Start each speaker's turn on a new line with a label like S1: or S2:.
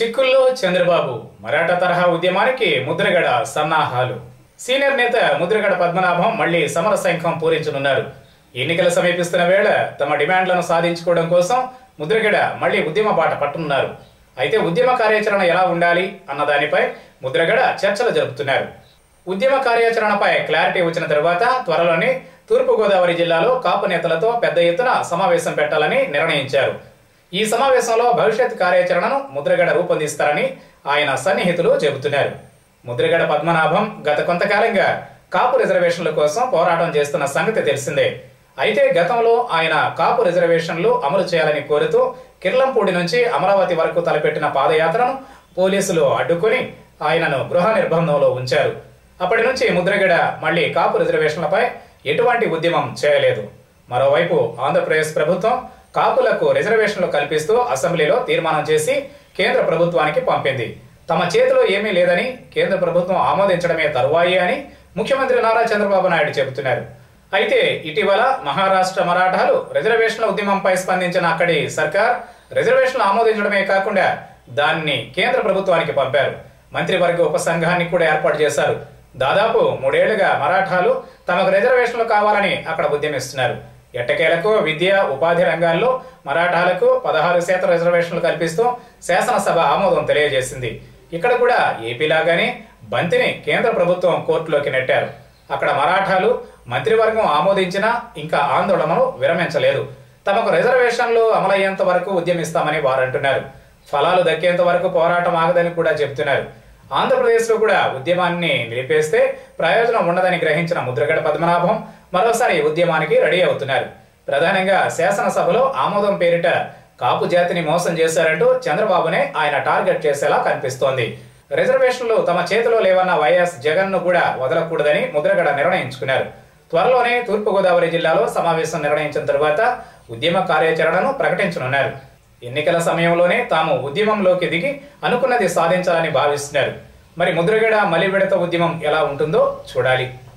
S1: చిక్కుల్లో చంద్రబాబు మరాఠా తరహా ఉద్యమానికి ముద్రగడ సన్నాహాలు సీనియర్ నేత ముద్రగడ పద్మనాభం మళ్లీ సమర శంఖం పూరించనున్నారు ఎన్నికలు సమీపిస్తున్న వేళ తమ డిమాండ్లను సాధించుకోవడం కోసం ముద్రగడ మళ్లీ ఉద్యమ బాట పట్టునున్నారు అయితే ఉద్యమ కార్యాచరణ ఎలా ఉండాలి అన్న దానిపై ముద్రగడ చర్చలు జరుపుతున్నారు ఉద్యమ కార్యాచరణపై క్లారిటీ వచ్చిన తర్వాత త్వరలోనే తూర్పుగోదావరి జిల్లాలో కాపు నేతలతో పెద్ద ఎత్తున సమావేశం పెట్టాలని నిర్ణయించారు ఈ సమావేశంలో భవిష్యత్ కార్యాచరణను ముద్రగడ రూపొందిస్తారని ఆయన సన్నిహితులు చెబుతున్నారు ముద్రగడ పద్మనాభం గత కొంతకాలంగా కాపు రిజర్వేషన్ల కోసం పోరాటం చేస్తున్న సంగతి తెలిసిందే అయితే గతంలో ఆయన కాపు రిజర్వేషన్లు అమలు చేయాలని కోరుతూ కిర్లంపూడి నుంచి అమరావతి వరకు తలపెట్టిన పాదయాత్రను పోలీసులు అడ్డుకొని ఆయనను గృహ నిర్బంధంలో ఉంచారు అప్పటి నుంచి ముద్రగడ మళ్లీ కాపు రిజర్వేషన్లపై ఎటువంటి ఉద్యమం చేయలేదు మరోవైపు ఆంధ్రప్రదేశ్ ప్రభుత్వం కాపులకు రిజర్వేషన్లు కల్పిస్తూ అసెంబ్లీలో తీర్మానం చేసి కేంద్ర ప్రభుత్వానికి పంపింది తమ చేతిలో ఏమీ లేదని కేంద్ర ప్రభుత్వం ఆమోదించడమే తరువాయి అని ముఖ్యమంత్రి నారా చంద్రబాబు నాయుడు చెబుతున్నారు అయితే ఇటీవల మహారాష్ట్ర మరాఠాలు రిజర్వేషన్ల ఉద్యమంపై స్పందించిన అక్కడి సర్కార్ రిజర్వేషన్లు ఆమోదించడమే కాకుండా దాన్ని కేంద్ర ప్రభుత్వానికి పంపారు మంత్రివర్గ ఉపసంఘాన్ని కూడా ఏర్పాటు చేశారు దాదాపు మూడేళ్లుగా మరాఠాలు తమకు రిజర్వేషన్లు కావాలని అక్కడ ఉద్యమిస్తున్నారు ఎట్టకేలకు విద్య ఉపాధి రంగాల్లో మరాఠాలకు పదహారు శాతం రిజర్వేషన్లు కల్పిస్తూ శాసనసభ ఆమోదం తెలియజేసింది ఇక్కడ కూడా ఏపీలాగానే బంతిని కేంద్ర ప్రభుత్వం కోర్టులోకి నెట్టారు అక్కడ మరాఠాలు మంత్రివర్గం ఆమోదించినా ఇంకా ఆందోళనలు విరమించలేదు తమకు రిజర్వేషన్లు అమలయ్యేంత వరకు ఉద్యమిస్తామని వారు అంటున్నారు ఫలాలు దక్కేంత వరకు పోరాటం ఆగదని కూడా చెబుతున్నారు ఆంధ్రప్రదేశ్లో కూడా ఉద్యమాన్ని నిలిపేస్తే ప్రయోజనం ఉండదని గ్రహించిన ముద్రగడ పద్మనాభం మరోసారి ఉద్యమానికి రెడీ అవుతున్నారు ప్రధానంగా శాసనసభలో ఆమోదం పేరిట కాపు జాతిని మోసం చేశారంటూ చంద్రబాబునే ఆయన టార్గెట్ చేసేలా కనిపిస్తోంది రిజర్వేషన్లు తమ చేతిలో లేవన్న వైఎస్ జగన్ ను కూడా వదలకూడదని ముద్రగడ నిర్ణయించుకున్నారు త్వరలోనే తూర్పుగోదావరి జిల్లాలో సమావేశం నిర్ణయించిన తరువాత ఉద్యమ కార్యాచరణను ప్రకటించనున్నారు ఎన్నికల సమయంలోనే తాము ఉద్యమంలోకి దిగి అనుకున్నది సాధించాలని భావిస్తున్నారు మరి ముద్రగడ మలివిడత ఉద్యమం ఎలా ఉంటుందో చూడాలి